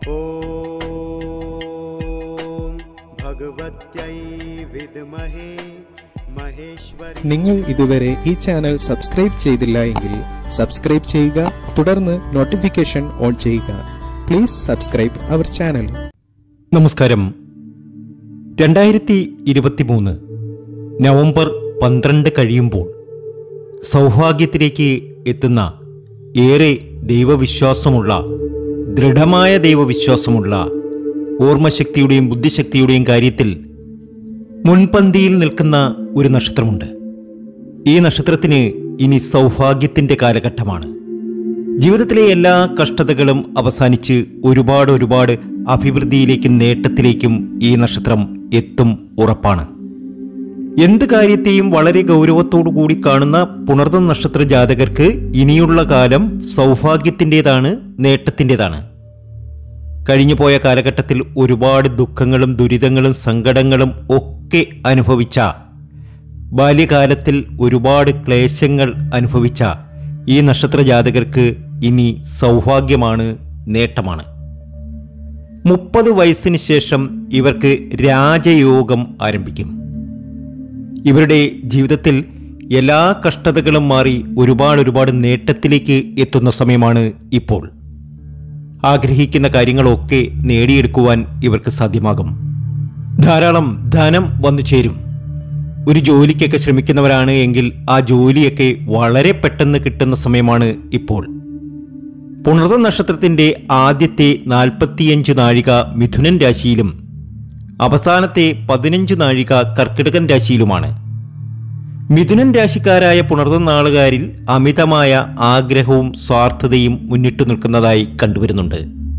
ॐ भगवत्यै विद्महे महेश्वरी നിങ്ങൾ ഇതുവരെ ഈ ചാനൽ സബ്സ്ക്രൈബ് ചെയ്തില്ല എങ്കിൽ സബ്സ്ക്രൈബ് ചെയ്യുക തുടർന്ന് നോട്ടിഫിക്കേഷൻ ഓൺ ചെയ്യുക പ്ലീസ് സബ്സ്ക്രൈബ് അവർ ചാനൽ നമസ്കാരം രണ്ടായിരത്തി ഇരുപത്തിമൂന്ന് നവംബർ പന്ത്രണ്ട് കഴിയുമ്പോൾ സൗഭാഗ്യത്തിലേക്ക് എത്തുന്ന ഏറെ ദൈവവിശ്വാസമുള്ള ദൃഢമായ ദൈവവിശ്വാസമുള്ള ഓർമ്മശക്തിയുടെയും ബുദ്ധിശക്തിയുടെയും കാര്യത്തിൽ മുൻപന്തിയിൽ നിൽക്കുന്ന ഒരു നക്ഷത്രമുണ്ട് ഈ നക്ഷത്രത്തിന് ഇനി സൗഭാഗ്യത്തിൻ്റെ കാലഘട്ടമാണ് ജീവിതത്തിലെ എല്ലാ കഷ്ടതകളും അവസാനിച്ച് ഒരുപാട് ഒരുപാട് അഭിവൃദ്ധിയിലേക്കും നേട്ടത്തിലേക്കും ഈ നക്ഷത്രം എത്തും ഉറപ്പാണ് എന്ത് കാര്യത്തെയും വളരെ ഗൗരവത്തോടു കൂടി കാണുന്ന പുണർന്ന നക്ഷത്ര ജാതകർക്ക് ഇനിയുള്ള കാലം സൗഭാഗ്യത്തിൻ്റെതാണ് നേട്ടത്തിൻ്റെതാണ് കഴിഞ്ഞുപോയ കാലഘട്ടത്തിൽ ഒരുപാട് ദുഃഖങ്ങളും ദുരിതങ്ങളും സങ്കടങ്ങളും ഒക്കെ അനുഭവിച്ച ബാല്യകാലത്തിൽ ഒരുപാട് ക്ലേശങ്ങൾ അനുഭവിച്ച ഈ നക്ഷത്ര ജാതകർക്ക് ഇനി സൗഭാഗ്യമാണ് നേട്ടമാണ് മുപ്പത് വയസ്സിന് ശേഷം ഇവർക്ക് രാജയോഗം ആരംഭിക്കും ഇവരുടെ ജീവിതത്തിൽ എല്ലാ കഷ്ടതകളും മാറി ഒരുപാട് ഒരുപാട് നേട്ടത്തിലേക്ക് എത്തുന്ന സമയമാണ് ഇപ്പോൾ ആഗ്രഹിക്കുന്ന കാര്യങ്ങളൊക്കെ നേടിയെടുക്കുവാൻ ഇവർക്ക് സാധ്യമാകും ധാരാളം ധനം വന്നു ചേരും ഒരു ജോലിക്കൊക്കെ ശ്രമിക്കുന്നവരാണ് എങ്കിൽ ആ ജോലിയൊക്കെ വളരെ പെട്ടെന്ന് കിട്ടുന്ന സമയമാണ് ഇപ്പോൾ പുണർത നക്ഷത്രത്തിന്റെ ആദ്യത്തെ നാൽപ്പത്തിയഞ്ച് നാഴിക മിഥുനൻ രാശിയിലും അവസാനത്തെ പതിനഞ്ച് നാഴിക കർക്കിടകൻ രാശിയിലുമാണ് മിഥുനൻ രാശിക്കാരായ പുണർന്ന നാളുകാരിൽ അമിതമായ ആഗ്രഹവും സ്വാർത്ഥതയും മുന്നിട്ടു നിൽക്കുന്നതായി കണ്ടുവരുന്നുണ്ട്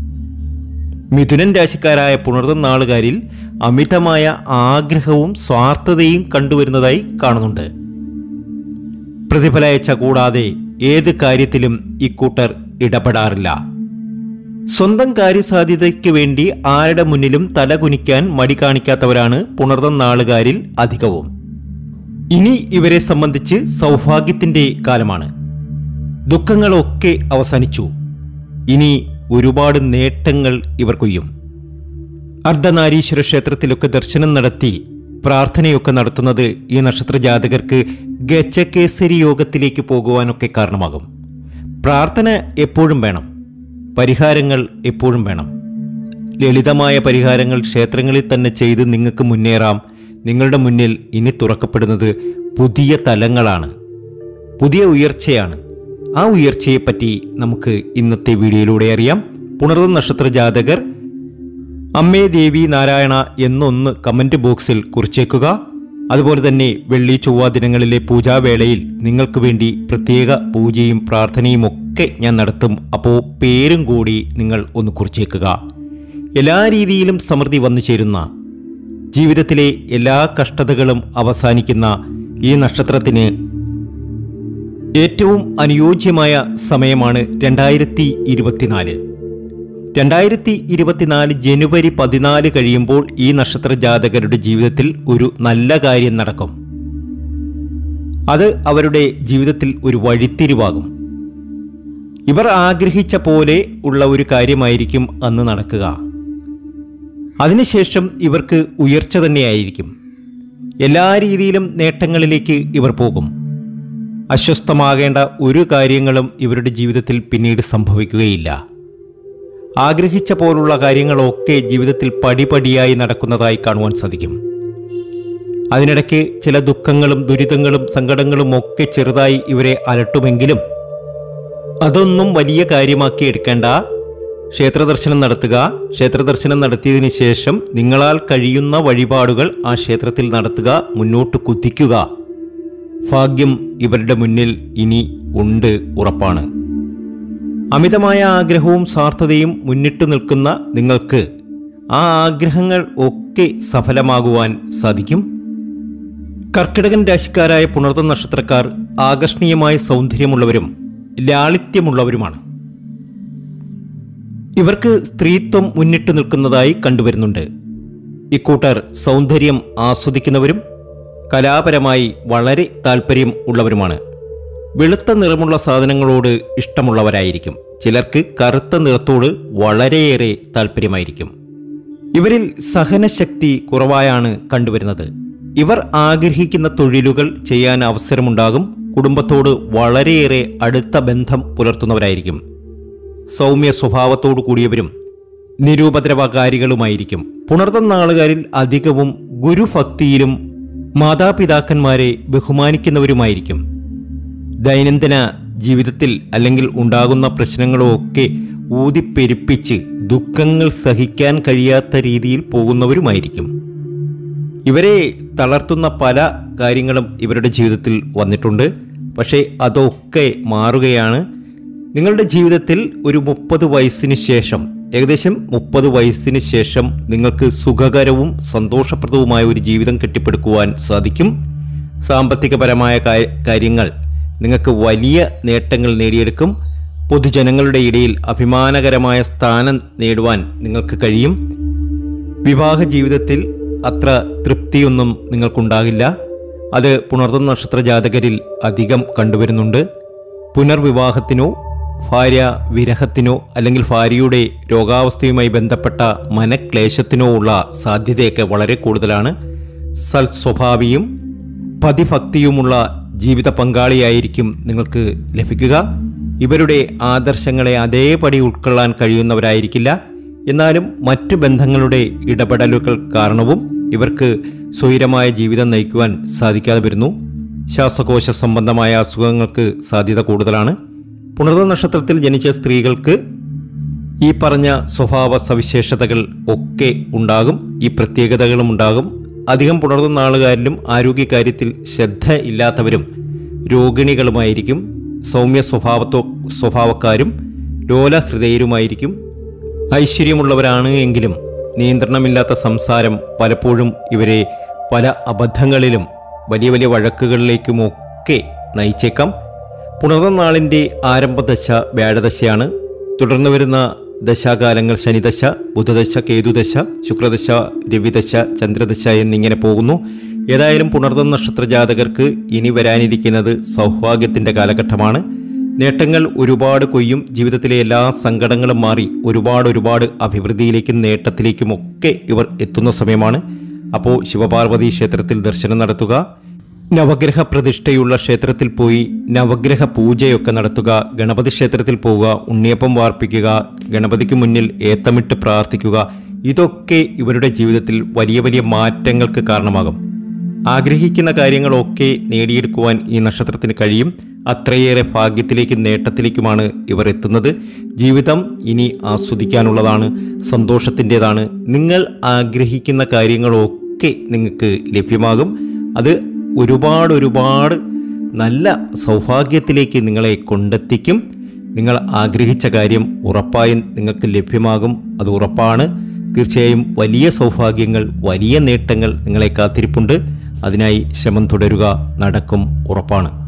മിഥുനൻ രാശിക്കാരായ പുണർന്ന നാളുകാരിൽ അമിതമായ ആഗ്രഹവും സ്വാർത്ഥതയും കണ്ടുവരുന്നതായി കാണുന്നുണ്ട് പ്രതിഫലയച്ച കൂടാതെ ഏത് കാര്യത്തിലും ഇക്കൂട്ടർ ഇടപെടാറില്ല സ്വന്തം കാര്യസാധ്യതയ്ക്ക് വേണ്ടി ആരുടെ മുന്നിലും തലകുനിക്കാൻ മടി കാണിക്കാത്തവരാണ് പുണർന്ന നാളുകാരിൽ അധികവും ഇനി ഇവരെ സംബന്ധിച്ച് സൗഭാഗ്യത്തിന്റെ കാലമാണ് ദുഃഖങ്ങളൊക്കെ അവസാനിച്ചു ഇനി ഒരുപാട് നേട്ടങ്ങൾ ഇവർ കൊയ്യും അർദ്ധനാരീശ്വര ക്ഷേത്രത്തിലൊക്കെ ദർശനം നടത്തി പ്രാർത്ഥനയൊക്കെ നടത്തുന്നത് ഈ നക്ഷത്ര ജാതകർക്ക് ഗജകേസരി യോഗത്തിലേക്ക് പോകുവാനൊക്കെ കാരണമാകും പ്രാർത്ഥന എപ്പോഴും വേണം പരിഹാരങ്ങൾ എപ്പോഴും വേണം ലളിതമായ പരിഹാരങ്ങൾ ക്ഷേത്രങ്ങളിൽ തന്നെ ചെയ്ത് നിങ്ങൾക്ക് മുന്നേറാം നിങ്ങളുടെ മുന്നിൽ ഇനി തുറക്കപ്പെടുന്നത് പുതിയ തലങ്ങളാണ് പുതിയ ഉയർച്ചയാണ് ആ ഉയർച്ചയെപ്പറ്റി നമുക്ക് ഇന്നത്തെ വീഡിയോയിലൂടെ അറിയാം പുണർന്ന നക്ഷത്ര ജാതകർ അമ്മേ ദേവി നാരായണ എന്നൊന്ന് കമന്റ് ബോക്സിൽ കുറിച്ചേക്കുക അതുപോലെ തന്നെ വെള്ളി ചൊവ്വ ദിനങ്ങളിലെ പൂജാവേളയിൽ നിങ്ങൾക്ക് വേണ്ടി പ്രത്യേക പൂജയും പ്രാർത്ഥനയും ഒക്കെ ഞാൻ നടത്തും അപ്പോൾ പേരും കൂടി നിങ്ങൾ ഒന്ന് കുറിച്ചേക്കുക എല്ലാ രീതിയിലും സമൃദ്ധി വന്നു ചേരുന്ന ജീവിതത്തിലെ എല്ലാ കഷ്ടതകളും അവസാനിക്കുന്ന ഈ നക്ഷത്രത്തിന് ഏറ്റവും അനുയോജ്യമായ സമയമാണ് രണ്ടായിരത്തി ഇരുപത്തിനാല് രണ്ടായിരത്തി ഇരുപത്തിനാല് ജനുവരി പതിനാല് കഴിയുമ്പോൾ ഈ നക്ഷത്ര ജാതകരുടെ ജീവിതത്തിൽ ഒരു നല്ല കാര്യം നടക്കും അത് അവരുടെ ജീവിതത്തിൽ ഒരു വഴിത്തിരിവാകും ഇവർ ആഗ്രഹിച്ച പോലെ ഉള്ള ഒരു കാര്യമായിരിക്കും അന്ന് നടക്കുക അതിനുശേഷം ഇവർക്ക് ഉയർച്ച തന്നെയായിരിക്കും എല്ലാ രീതിയിലും നേട്ടങ്ങളിലേക്ക് ഇവർ പോകും അസ്വസ്ഥമാകേണ്ട ഒരു കാര്യങ്ങളും ഇവരുടെ ജീവിതത്തിൽ പിന്നീട് സംഭവിക്കുകയില്ല ആഗ്രഹിച്ച പോലുള്ള കാര്യങ്ങളൊക്കെ ജീവിതത്തിൽ പടിപടിയായി നടക്കുന്നതായി കാണുവാൻ സാധിക്കും അതിനിടയ്ക്ക് ചില ദുഃഖങ്ങളും ദുരിതങ്ങളും സങ്കടങ്ങളും ഒക്കെ ചെറുതായി ഇവരെ അലട്ടുമെങ്കിലും അതൊന്നും വലിയ കാര്യമാക്കി എടുക്കേണ്ട ക്ഷേത്രദർശനം നടത്തുക ക്ഷേത്രദർശനം നടത്തിയതിനു ശേഷം നിങ്ങളാൽ കഴിയുന്ന വഴിപാടുകൾ ആ ക്ഷേത്രത്തിൽ നടത്തുക മുന്നോട്ട് കുതിക്കുക ഭാഗ്യം ഇവരുടെ മുന്നിൽ ഇനി ഉണ്ട് ഉറപ്പാണ് അമിതമായ ആഗ്രഹവും സ്വാർത്ഥതയും മുന്നിട്ടു നിൽക്കുന്ന നിങ്ങൾക്ക് ആ ആഗ്രഹങ്ങൾ ഒക്കെ സഫലമാകുവാൻ സാധിക്കും കർക്കിടകൻ രാശിക്കാരായ പുണർത്ത നക്ഷത്രക്കാർ ആകർഷണീയമായ സൗന്ദര്യമുള്ളവരും ലാളിത്യമുള്ളവരുമാണ് ഇവർക്ക് സ്ത്രീത്വം മുന്നിട്ടു നിൽക്കുന്നതായി കണ്ടുവരുന്നുണ്ട് ഇക്കൂട്ടർ സൗന്ദര്യം ആസ്വദിക്കുന്നവരും കലാപരമായി വളരെ താല്പര്യം ഉള്ളവരുമാണ് വെളുത്ത നിറമുള്ള സാധനങ്ങളോട് ഇഷ്ടമുള്ളവരായിരിക്കും ചിലർക്ക് കറുത്ത നിറത്തോട് വളരെയേറെ താല്പര്യമായിരിക്കും ഇവരിൽ സഹനശക്തി കുറവായാണ് കണ്ടുവരുന്നത് ഇവർ ആഗ്രഹിക്കുന്ന തൊഴിലുകൾ ചെയ്യാൻ അവസരമുണ്ടാകും കുടുംബത്തോട് വളരെയേറെ അടുത്ത ബന്ധം പുലർത്തുന്നവരായിരിക്കും സൗമ്യ സ്വഭാവത്തോടു കൂടിയവരും നിരൂപദ്രവകാരികളുമായിരിക്കും പുണർന്ന നാളുകാരിൽ അധികവും ഗുരുഭക്തിയിലും മാതാപിതാക്കന്മാരെ ബഹുമാനിക്കുന്നവരുമായിരിക്കും ദൈനംദിന ജീവിതത്തിൽ അല്ലെങ്കിൽ ഉണ്ടാകുന്ന പ്രശ്നങ്ങളൊക്കെ ഊതിപ്പെരുപ്പിച്ച് ദുഃഖങ്ങൾ സഹിക്കാൻ കഴിയാത്ത രീതിയിൽ പോകുന്നവരുമായിരിക്കും ഇവരെ തളർത്തുന്ന പല കാര്യങ്ങളും ഇവരുടെ ജീവിതത്തിൽ വന്നിട്ടുണ്ട് പക്ഷേ അതൊക്കെ മാറുകയാണ് നിങ്ങളുടെ ജീവിതത്തിൽ ഒരു മുപ്പത് വയസ്സിന് ശേഷം ഏകദേശം മുപ്പത് വയസ്സിന് ശേഷം നിങ്ങൾക്ക് സുഖകരവും സന്തോഷപ്രദവുമായ ഒരു ജീവിതം കെട്ടിപ്പടുക്കുവാൻ സാധിക്കും സാമ്പത്തികപരമായ കാ- കാര്യങ്ങൾ നിങ്ങൾക്ക് വലിയ നേട്ടങ്ങൾ നേടിയെടുക്കും പൊതുജനങ്ങളുടെ ഇടയിൽ അഭിമാനകരമായ സ്ഥാനം നേടുവാൻ നിങ്ങൾക്ക് കഴിയും വിവാഹ ജീവിതത്തിൽ അത്ര തൃപ്തിയൊന്നും നിങ്ങൾക്കുണ്ടാകില്ല അത് പുണർന്ന നക്ഷത്ര ജാതകരിൽ അധികം കണ്ടുവരുന്നുണ്ട് പുനർവിവാഹത്തിനോ ഭാര്യ വിരഹത്തിനോ അല്ലെങ്കിൽ ഭാര്യയുടെ രോഗാവസ്ഥയുമായി ബന്ധപ്പെട്ട മനക്ലേശത്തിനോ ഉള്ള സാധ്യതയൊക്കെ വളരെ കൂടുതലാണ് സൽസ്വഭാവിയും പതിഭക്തിയുമുള്ള ജീവിത പങ്കാളിയായിരിക്കും നിങ്ങൾക്ക് ലഭിക്കുക ഇവരുടെ ആദർശങ്ങളെ അതേപടി ഉൾക്കൊള്ളാൻ കഴിയുന്നവരായിരിക്കില്ല എന്നാലും മറ്റു ബന്ധങ്ങളുടെ ഇടപെടലുകൾ കാരണവും ഇവർക്ക് സ്വൈരമായ ജീവിതം നയിക്കുവാൻ സാധിക്കാതെ വരുന്നു ശ്വാസകോശ സംബന്ധമായ അസുഖങ്ങൾക്ക് സാധ്യത കൂടുതലാണ് പുണർന്ന നക്ഷത്രത്തിൽ ജനിച്ച സ്ത്രീകൾക്ക് ഈ പറഞ്ഞ സ്വഭാവ സവിശേഷതകൾ ഒക്കെ ഉണ്ടാകും ഈ പ്രത്യേകതകളും ഉണ്ടാകും അധികം പുണർന്ന നാളുകാരിലും ആരോഗ്യകാര്യത്തിൽ ശ്രദ്ധ ഇല്ലാത്തവരും രോഗിണികളുമായിരിക്കും സൗമ്യ സ്വഭാവത്തോ സ്വഭാവക്കാരും ലോലഹൃദയരുമായിരിക്കും ഐശ്വര്യമുള്ളവരാണ് എങ്കിലും നിയന്ത്രണമില്ലാത്ത സംസാരം പലപ്പോഴും ഇവരെ പല അബദ്ധങ്ങളിലും വലിയ വലിയ വഴക്കുകളിലേക്കുമൊക്കെ നയിച്ചേക്കാം പുണർന്ന നാളിൻ്റെ ആരംഭദശ വ്യാഴദശയാണ് തുടർന്ന് വരുന്ന ദശാകാലങ്ങൾ ശനിദശ ബുധദശ കേതുദശ ശുക്രദശ രവിദശ ചന്ദ്രദശ എന്നിങ്ങനെ പോകുന്നു ഏതായാലും പുണർന്ന നക്ഷത്ര ജാതകർക്ക് ഇനി വരാനിരിക്കുന്നത് സൗഭാഗ്യത്തിൻ്റെ കാലഘട്ടമാണ് നേട്ടങ്ങൾ ഒരുപാട് കൊയ്യും ജീവിതത്തിലെ എല്ലാ സങ്കടങ്ങളും മാറി ഒരുപാട് ഒരുപാട് അഭിവൃദ്ധിയിലേക്കും നേട്ടത്തിലേക്കും ഒക്കെ ഇവർ എത്തുന്ന സമയമാണ് അപ്പോൾ ശിവപാർവതി ക്ഷേത്രത്തിൽ ദർശനം നടത്തുക നവഗ്രഹ പ്രതിഷ്ഠയുള്ള ക്ഷേത്രത്തിൽ പോയി നവഗ്രഹ പൂജയൊക്കെ നടത്തുക ഗണപതി ക്ഷേത്രത്തിൽ പോവുക ഉണ്ണിയപ്പം വാർപ്പിക്കുക ഗണപതിക്ക് മുന്നിൽ ഏത്തമിട്ട് പ്രാർത്ഥിക്കുക ഇതൊക്കെ ഇവരുടെ ജീവിതത്തിൽ വലിയ വലിയ മാറ്റങ്ങൾക്ക് കാരണമാകും ആഗ്രഹിക്കുന്ന കാര്യങ്ങളൊക്കെ നേടിയെടുക്കുവാൻ ഈ നക്ഷത്രത്തിന് കഴിയും അത്രയേറെ ഭാഗ്യത്തിലേക്കും നേട്ടത്തിലേക്കുമാണ് ഇവർ എത്തുന്നത് ജീവിതം ഇനി ആസ്വദിക്കാനുള്ളതാണ് സന്തോഷത്തിൻ്റെതാണ് നിങ്ങൾ ആഗ്രഹിക്കുന്ന കാര്യങ്ങളൊക്കെ നിങ്ങൾക്ക് ലഭ്യമാകും അത് ഒരുപാട് ഒരുപാട് നല്ല സൗഭാഗ്യത്തിലേക്ക് നിങ്ങളെ കൊണ്ടെത്തിക്കും നിങ്ങൾ ആഗ്രഹിച്ച കാര്യം ഉറപ്പായും നിങ്ങൾക്ക് ലഭ്യമാകും അത് ഉറപ്പാണ് തീർച്ചയായും വലിയ സൗഭാഗ്യങ്ങൾ വലിയ നേട്ടങ്ങൾ നിങ്ങളെ കാത്തിരിപ്പുണ്ട് അതിനായി ശ്രമം തുടരുക നടക്കും ഉറപ്പാണ്